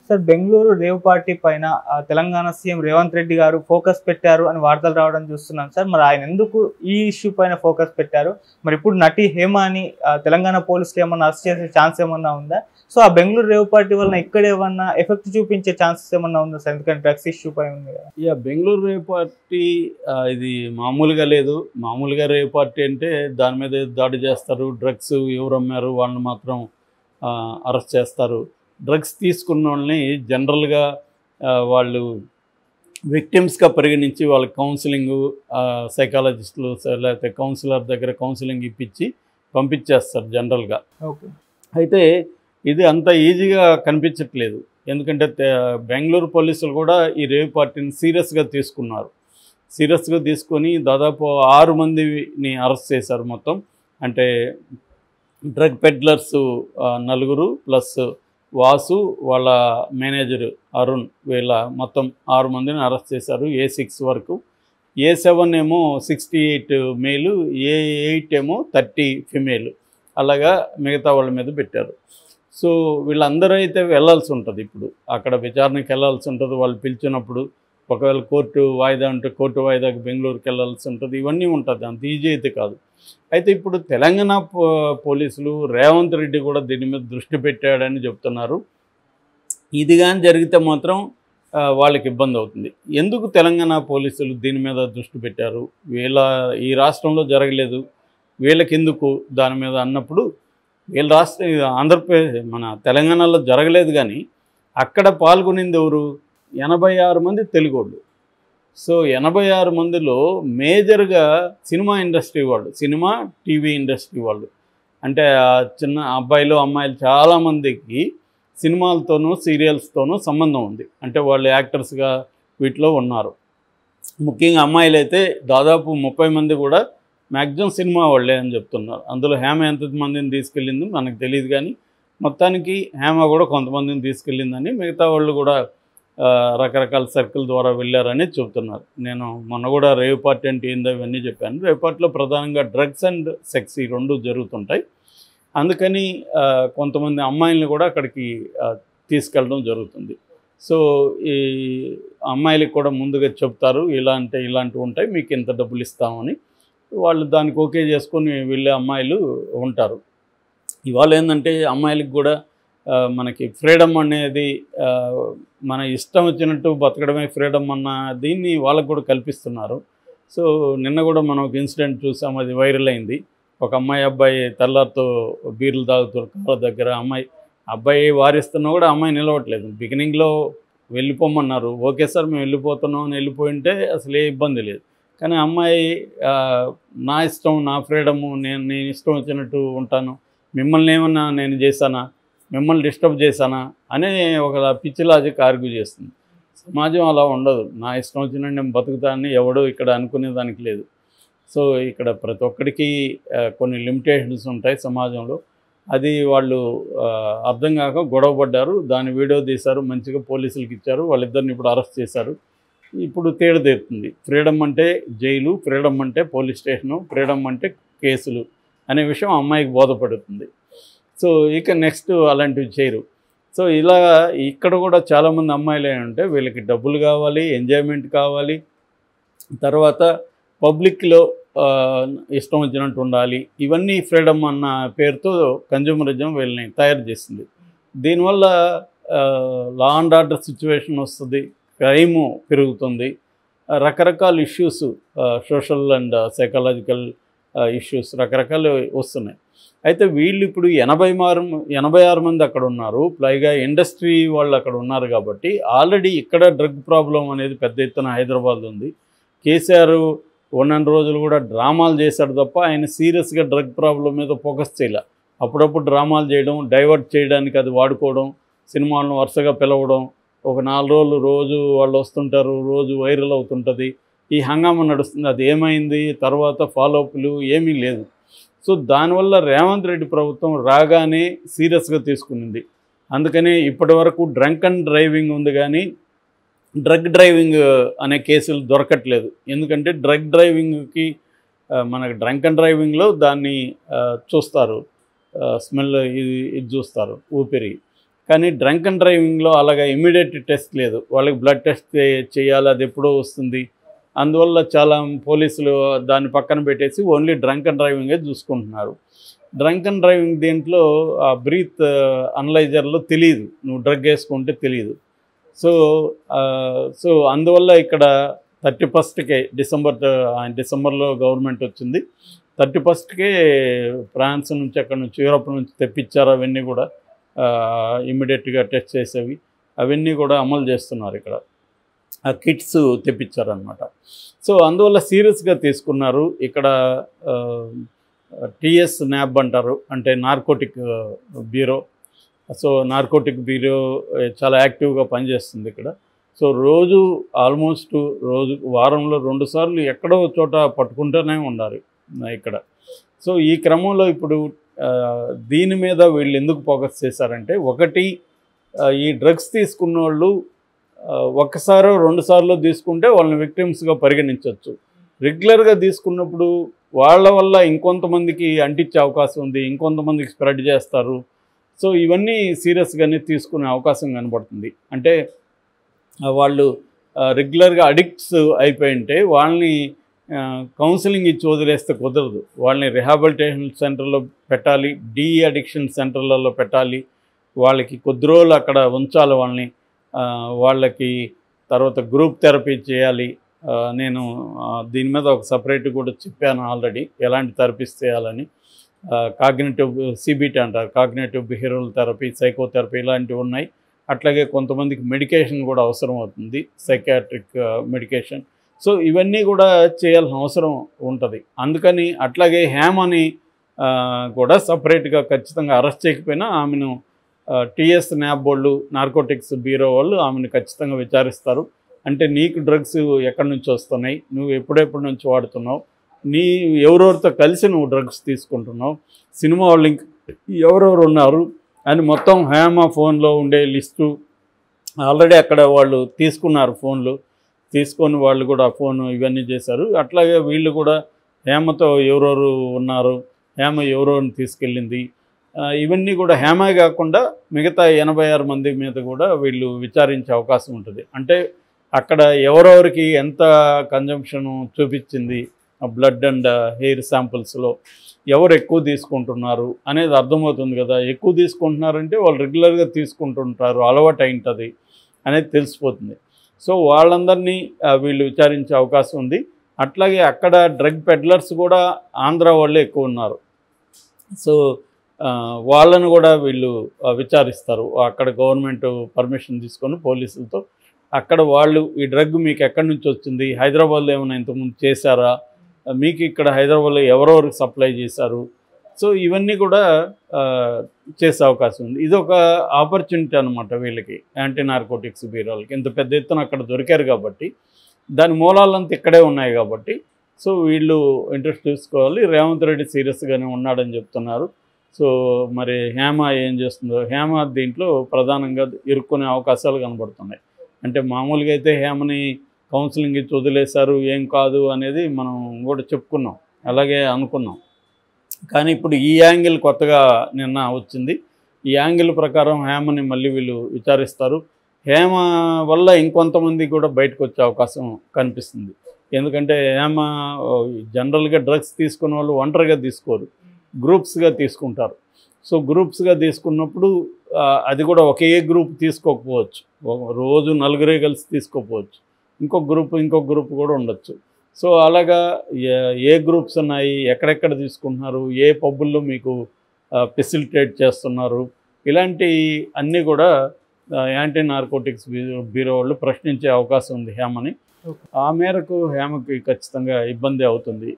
Sir Bengaluru rave party పైన ఆ, Telangana CM Revanth Reddy గారు ఫోకస్ పెట్టారు అని వార్తలు రావడం చూస్తున్నాం సార్ మరి ఆయన ఎందుకు ఈ ఇష్యూ పైన ఫోకస్ పెట్టారు మరి ఇప్పుడు నటి హేమాని ఆ, తెలంగాణ పోలీసులు ఏమన్నా అరెస్ట్ చేసే ఛాన్స్ ఏమన్నా ఉందా సో ఆ బెంగళూరు రేవ్ పార్టీ వలన ఇక్కడ ఏమన్నా ఎఫెక్ట్ చూపించే ఛాన్సెస్ ఏమన్నా ఉందా సార్ ఎందుకంటే డ్రగ్స్ ఇష్యూ పై ఉంది కదా ఇక బెంగళూరు రేవ్ పార్టీ ఆ, ఇది మామూలుగా లేదు మామూలుగా రేవ్ పార్టీ అంటే దాని మీద దాడి చేస్తారు డ్రగ్స్ ఎవరు అమ్మారు వాళ్ళని మాత్రం అరెస్ట్ చేస్తారు డ్రగ్స్ తీసుకున్న వాళ్ళని జనరల్గా ఆ, వాళ్ళు విక్టిమ్స్గా పరిగణించి వాళ్ళకి కౌన్సిలింగ్ సైకాలజిస్టులు లేకపోతే కౌన్సిలర్ దగ్గర కౌన్సిలింగ్ ఇప్పించి పంపించేస్తారు జనరల్గా ఓకే అయితే ఇది అంత ఈజీగా కనిపించట్లేదు ఎందుకంటే తె- బెంగళూరు పోలీసులు కూడా ఈ రేవ్ పార్టీని సీరియస్గా తీసుకున్నారు సీరియస్గా తీసుకొని దాదాపు ఆరు మందిని అరెస్ట్ చేశారు మొత్తం అంటే డ్రగ్ పెడ్లర్స్ ఆ, నలుగురు ప్లస్ వాసు వాళ్ళ మేనేజర్ అరుణ్ వీళ్ళ మొత్తం ఆరు మందిని అరెస్ట్ చేశారు ఏ సిక్స్ వరకు ఏ సెవెన్ ఏమో sixty eight male A eight ఏమో థర్టీ ఫిమేల్ అలాగా మిగతా వాళ్ళ మీద పెట్టారు సో వీళ్ళందరూ అయితే వెళ్ళాల్సి ఉంటుంది ఇప్పుడు అక్కడ విచారణకి వెళ్ళాల్సి ఉంటుంది వాళ్ళు పిలిచినప్పుడు ఒకవేళ కోర్టు వాయిదా ఉంటే కోర్టు వాయిదాకి బెంగళూరుకి వెళ్ళాల్సి ఉంటుంది ఇవన్నీ ఉంటుంది అంత ఈజీ అయితే కాదు అయితే ఇప్పుడు తెలంగాణ పో- పోలీసులు రేవంత్ రెడ్డి కూడా దీని మీద దృష్టి పెట్టాడని చెప్తున్నారు ఇది కానీ జరిగితే మాత్రం ఆ, వాళ్ళకి ఇబ్బంది అవుతుంది ఎందుకు తెలంగాణ పోలీసులు దీని మీద దృష్టి పెట్టారు వీళ్ళ ఈ రాష్ట్రంలో జరగలేదు వీళ్ళకెందుకు దాని మీద అన్నప్పుడు వీళ్ళ రాష్ట్ర ఆంధ్రప్రదేశ్ మన తెలంగాణలో జరగలేదు కానీ అక్కడ పాల్గొనింది ఎవరు ఎనభై ఆరు మంది తెలుగోళ్ళు సో ఎనభై ఆరు మందిలో మేజర్గా సినిమా ఇండస్ట్రీ వాళ్ళు సినిమా టీవీ ఇండస్ట్రీ వాళ్ళు అంటే ఆ చిన్న అబ్బాయిలు అమ్మాయిలు చాలామందికి సినిమాలతోనూ సీరియల్స్తోనూ సంబంధం ఉంది అంటే వాళ్ళు యాక్టర్స్గా వీటిలో ఉన్నారు ముఖ్యంగా అమ్మాయిలు అయితే దాదాపు ముప్పై మంది కూడా మ్యాక్సిమం సినిమా వాళ్ళే అని చెప్తున్నారు అందులో హేమ ఎంతమందిని తీసుకెళ్ళింది మనకు తెలియదు కానీ మొత్తానికి హేమ కూడా కొంతమందిని తీసుకెళ్ళిందని మిగతా వాళ్ళు కూడా ఆ, రకరకాల సర్కిల్ ద్వారా వెళ్ళారని చెబుతున్నారు నేను మొన్న కూడా రేవ్ పార్టీ అంటే ఏందో ఇవన్నీ చెప్పాను రేవ్ పార్టీలో ప్రధానంగా డ్రగ్స్ అండ్ సెక్స్ ఈ రెండు జరుగుతుంటాయి అందుకని ఆ, కొంతమంది అమ్మాయిల్ని కూడా అక్కడికి ఆ, తీసుకెళ్ళడం జరుగుతుంది సో ఈ అమ్మాయిలకు కూడా ముందుగా చెప్తారు ఇలా అంటే ఇలాంటివి ఉంటాయి మీకు ఇంత డబ్బులు ఇస్తామని వాళ్ళు దానికి ఓకే చేసుకొని వెళ్ళే అమ్మాయిలు ఉంటారు ఇవాళ ఏంటంటే అమ్మాయిలకు కూడా ఆ, మనకి ఫ్రీడమ్ అనేది ఆ, మన ఇష్టం వచ్చినట్టు బతకడమే ఫ్రీడమ్ అన్న దీన్ని వాళ్ళకు కూడా కల్పిస్తున్నారు సో నిన్న కూడా మనం ఒక ఇన్సిడెంట్ చూసాం అది వైరల్ అయింది ఒక అమ్మాయి అబ్బాయి తెల్లారితో బీర్లు తాగుతారు కాళ్ళ దగ్గర అమ్మాయి అబ్బాయి వారిస్తున్నా కూడా అమ్మాయి నిలవట్లేదు బిగినింగ్లో వెళ్ళిపోమన్నారు ఓకే సార్ మేము వెళ్ళిపోతున్నాం అని వెళ్ళిపోయింటే అసలు ఏ ఇబ్బంది లేదు కానీ అమ్మాయి ఆ, నా ఇష్టం నా ఫ్రీడము నేను నేను ఇష్టం వచ్చినట్టు ఉంటాను మిమ్మల్ని ఏమన్నా నేను చేశానా మిమ్మల్ని డిస్టర్బ్ చేశానా అనే ఒక పిచ్చి లాజిక్ ఆర్గ్యూ చేస్తుంది సమాజం అలా ఉండదు నా ఇష్టం వచ్చినట్టు నేను బతుకుతానని ఎవడో ఇక్కడ అనుకునే దానికి లేదు సో ఇక్కడ ప్రతి ఒక్కడికి ఆ, కొన్ని లిమిటేషన్స్ ఉంటాయి సమాజంలో అది వాళ్ళు ఆ, అర్థం కాక గొడవ పడ్డారు దాని వీడియో తీశారు మంచిగా పోలీసులకి ఇచ్చారు వాళ్ళిద్దరిని ఇప్పుడు అరెస్ట్ చేశారు ఇప్పుడు తేడా తీరుతుంది ఫ్రీడమ్ అంటే జైలు ఫ్రీడమ్ అంటే పోలీస్ స్టేషను ఫ్రీడమ్ అంటే కేసులు అనే విషయం అమ్మాయికి బోధపడుతుంది సో ఇక నెక్స్ట్ అలాంటివి చేయరు సో ఇలా ఇక్కడ కూడా చాలామంది అమ్మాయిలు ఏంటంటే వీళ్ళకి డబ్బులు కావాలి ఎంజాయ్మెంట్ కావాలి తర్వాత పబ్లిక్లో ఆ, ఇష్టం వచ్చినట్టు ఉండాలి ఇవన్నీ ఫ్రీడమ్ అన్న పేరుతో కన్జ్యూమరిజం వీళ్ళని తయారు చేసింది దీనివల్ల లా అండ్ ఆర్డర్ సిచ్యువేషన్ వస్తుంది క్రైము పెరుగుతుంది ఆ, రకరకాల issues social and psychological issues రకరకాలు వస్తున్నాయి అయితే వీళ్ళు ఇప్పుడు ఎనభై మారు ఎనభై ఆరు మంది అక్కడ ఉన్నారు పైగా ఇండస్ట్రీ వాళ్ళు అక్కడ ఉన్నారు కాబట్టి ఆల్రెడీ ఇక్కడ డ్రగ్ ప్రాబ్లం అనేది పెద్ద ఎత్తున హైదరాబాద్ ఉంది కేసీఆర్ ఉన్నన్ని రోజులు కూడా డ్రామాలు చేశాడు తప్ప ఆయన సీరియస్గా డ్రగ్ ప్రాబ్లం మీద ఫోకస్ చేయలే అప్పుడప్పుడు డ్రామాలు చేయడం డైవర్ట్ చేయడానికి అది వాడుకోవడం సినిమాలను వరుసగా పిలవడం ఒక నాలుగు రోజులు రోజు వాళ్ళు వస్తుంటారు రోజు వైరల్ అవుతుంటుంది ఈ హంగామా నడుస్తుంది అది ఏమైంది తర్వాత ఫాలోఅప్లు ఏమీ లేదు సో దానివల్ల రేవంత్ రెడ్డి ప్రభుత్వం రాగానే సీరియస్గా తీసుకునింది అందుకని ఇప్పటి వరకు డ్రంక్ అండ్ డ్రైవింగ్ ఉంది కానీ డ్రగ్ డ్రైవింగ్ అనే కేసులు దొరకట్లేదు ఎందుకంటే డ్రగ్ డ్రైవింగ్కి ఆ, మనకు డ్రంక్ అండ్ డ్రైవింగ్లో దాన్ని ఆ, చూస్తారు స్మెల్ ఇది ఇది చూస్తారు ఊపిరి కానీ డ్రంక్ అండ్ డ్రైవింగ్లో అలాగా ఇమీడియట్ టెస్ట్ లేదు వాళ్ళకి బ్లడ్ టెస్ట్ చేయాలి అది ఎప్పుడో వస్తుంది అందువల్ల చాలా పోలీసులు దాన్ని పక్కన పెట్టేసి ఓన్లీ డ్రంక్ అండ్ డ్రైవింగే చూసుకుంటున్నారు డ్రంక్ అండ్ డ్రైవింగ్ దీంట్లో ఆ బ్రీత్ అనలైజర్లో తెలియదు నువ్వు డ్రగ్ వేసుకుంటే తెలియదు సో ఆ, సో అందువల్ల ఇక్కడ థర్టీ ఫస్ట్కే డిసెంబర్ డిసెంబర్లో గవర్నమెంట్ వచ్చింది థర్టీ ఫస్ట్కే ఫ్రాన్స్ నుంచి అక్కడ నుంచి యూరోప్ నుంచి తెప్పించారు అవన్నీ కూడా ఇమ్మీడియట్గా టెస్ట్ చేసేవి అవన్నీ కూడా అమలు చేస్తున్నారు ఇక్కడ ఆ కిట్స్ తెప్పించారనమాట సో అందువల్ల సీరియస్గా తీసుకున్నారు ఇక్కడ టిఎస్ న్యాబ్ అంటారు అంటే narcotic bureau so narcotic bureau ఆ, చాలా యాక్టివ్గా పనిచేస్తుంది ఇక్కడ సో రోజు ఆల్మోస్ట్ రోజు వారంలో రెండు సార్లు ఎక్కడో చోట పట్టుకుంటూనే ఉండాలి ఆ, ఇక్కడ సో ఈ క్రమంలో ఇప్పుడు ఆ, దీని మీద వీళ్ళు ఎందుకు ఫోకస్ చేశారంటే ఒకటి ఆ, ఈ డ్రగ్స్ తీసుకున్న వాళ్ళు ఆ, ఒక్కసారో రెండు సార్లు తీసుకుంటే వాళ్ళని విక్టిమ్స్గా పరిగణించవచ్చు రెగ్యులర్గా తీసుకున్నప్పుడు వాళ్ళ వల్ల ఇంకొంతమందికి అంటించే అవకాశం ఉంది ఇంకొంతమందికి స్ప్రెడ్ చేస్తారు సో ఇవన్నీ సీరియస్గానే తీసుకునే అవకాశం కనబడుతుంది అంటే ఆ, వాళ్ళు రెగ్యులర్గా అడిక్ట్స్ అయిపోయి ఉంటే వాళ్ళని కౌన్సిలింగ్ ఇచ్చి వదిలేస్తే కుదరదు వాళ్ళని రిహాబిలిటేషన్ సెంటర్లో పెట్టాలి డీ అడిక్షన్ సెంటర్లలో పెట్టాలి వాళ్ళకి కొద్ది రోజులు అక్కడ ఉంచాలి వాళ్ళని ఆ, వాళ్ళకి తర్వాత గ్రూప్ థెరపీ చేయాలి ఆ, నేను ఆ, దీని మీద ఒక సపరేట్ కూడా చెప్పాను ఆల్రెడీ ఎలాంటి థెరపీస్ చేయాలని కాగ్నేటివ్ సిబిటీ అంటారు కాగ్నేటివ్ బిహేవియరల్ థెరపీ సైకోథెరపీ ఇలాంటివి ఉన్నాయి అట్లాగే కొంతమందికి మెడికేషన్ కూడా అవసరం అవుతుంది సైకాట్రిక్ మెడికేషన్ సో ఇవన్నీ కూడా చేయాల్సిన అవసరం ఉంటుంది అందుకని అట్లాగే హేమని ఆ, కూడా సపరేట్గా ఖచ్చితంగా అరెస్ట్ చేయకపోయినా ఆమెను టిఎస్ న్యాబ్ వాళ్ళు నార్కోటిక్స్ బ్యూరో వాళ్ళు ఆమెను ఖచ్చితంగా విచారిస్తారు అంటే నీకు డ్రగ్స్ ఎక్కడి నుంచి వస్తున్నాయి నువ్వు ఎప్పుడెప్పటి నుంచి వాడుతున్నావు నీ ఎవరెవరితో కలిసి నువ్వు డ్రగ్స్ తీసుకుంటున్నావు సినిమా వాళ్ళు ఇంక ఎవరెవరు ఉన్నారు అని మొత్తం హేమ ఫోన్లో ఉండే లిస్టు ఆల్రెడీ అక్కడ వాళ్ళు తీసుకున్నారు ఫోన్లు తీసుకొని వాళ్ళు కూడా ఫోన్ ఇవన్నీ చేశారు అట్లాగే వీళ్ళు కూడా హేమతో ఎవరెవరు ఉన్నారు హేమ ఎవరెవరిని తీసుకెళ్ళింది ఆ, ఇవన్నీ కూడా హేమే కాకుండా మిగతా ఎనభై ఆరు మంది మీద కూడా వీళ్ళు విచారించే అవకాశం ఉంటుంది అంటే అక్కడ ఎవరెవరికి ఎంత కన్జంప్షన్ చూపించింది బ్లడ్ అండ్ హెయిర్ శాంపిల్స్లో ఎవరు ఎక్కువ తీసుకుంటున్నారు అనేది అర్థమవుతుంది కదా ఎక్కువ తీసుకుంటున్నారంటే వాళ్ళు రెగ్యులర్గా తీసుకుంటుంటారు అలవాటు అయి ఉంటుంది అనేది తెలిసిపోతుంది సో వాళ్ళందరినీ ఆ, వీళ్ళు విచారించే అవకాశం ఉంది అట్లాగే అక్కడ డ్రగ్ పెడ్లర్స్ కూడా ఆంధ్ర వాళ్ళే ఎక్కువ ఉన్నారు సో ఆ, వాళ్ళను కూడా వీళ్ళు ఆ, విచారిస్తారు అక్కడ గవర్నమెంట్ పర్మిషన్ తీసుకొని పోలీసులతో అక్కడ వాళ్ళు ఈ డ్రగ్ మీకు ఎక్కడి నుంచి వచ్చింది హైదరాబాద్లో ఏమైనా ఇంతకుముందు చేశారా మీకు ఇక్కడ హైదరాబాద్లో ఎవరెవరికి సప్లై చేశారు సో ఇవన్నీ కూడా ఆ, చేసే అవకాశం ఉంది ఇది ఒక ఆపర్చునిటీ అనమాట వీళ్ళకి యాంటీ నార్కోటిక్స్ బ్యూరోలకి ఇంత పెద్ద ఎత్తున అక్కడ దొరికారు కాబట్టి దాని మూలాలంతా ఇక్కడే ఉన్నాయి కాబట్టి సో వీళ్ళు ఇంట్రెస్ట్ తీసుకోవాలి రేవంత్ రెడ్డి సీరియస్గానే ఉన్నాడని చెప్తున్నారు సో మరి హేమ ఏం చేస్తుందో హేమ దీంట్లో ప్రధానంగా ఇరుక్కునే అవకాశాలు కనబడుతున్నాయి అంటే మామూలుగా అయితే హేమని కౌన్సిలింగ్ ఇచ్చి వదిలేశారు ఏం కాదు అనేది మనం కూడా చెప్పుకున్నాం అలాగే అనుకున్నాం కానీ ఇప్పుడు ఈ యాంగిల్ కొత్తగా నిన్న వచ్చింది ఈ యాంగిల్ ప్రకారం హేమని మళ్ళీ వీళ్ళు విచారిస్తారు హేమ వల్ల ఇంకొంతమంది కూడా బయటకు వచ్చే అవకాశం కనిపిస్తుంది ఎందుకంటే హేమ ఓ, జనరల్గా డ్రగ్స్ తీసుకున్న వాళ్ళు ఒంటరిగా తీసుకోరు గ్రూప్స్గా తీసుకుంటారు సో గ్రూప్స్గా తీసుకున్నప్పుడు ఆ, అది కూడా ఒకే గ్రూప్ తీసుకోకపోవచ్చు ఒక రోజు నలుగురే కలిసి తీసుకోకపోవచ్చు ఇంకొక గ్రూప్ ఇంకొక గ్రూప్ కూడా ఉండొచ్చు సో అలాగా ఏ- ఏ గ్రూప్స్ ఉన్నాయి ఎక్కడెక్కడ తీసుకుంటున్నారు ఏ పబ్బుల్లో మీకు ఫెసిలిటేట్ చేస్తున్నారు ఇలాంటి అన్నీ కూడా ఆ, యాంటీ నార్కోటిక్స్ బ్యూరో బ్యూరో వాళ్ళు ప్రశ్నించే అవకాశం ఉంది హేమని Okay. ఆ మేరకు హేమకి ఖచ్చితంగా ఇబ్బంది అవుతుంది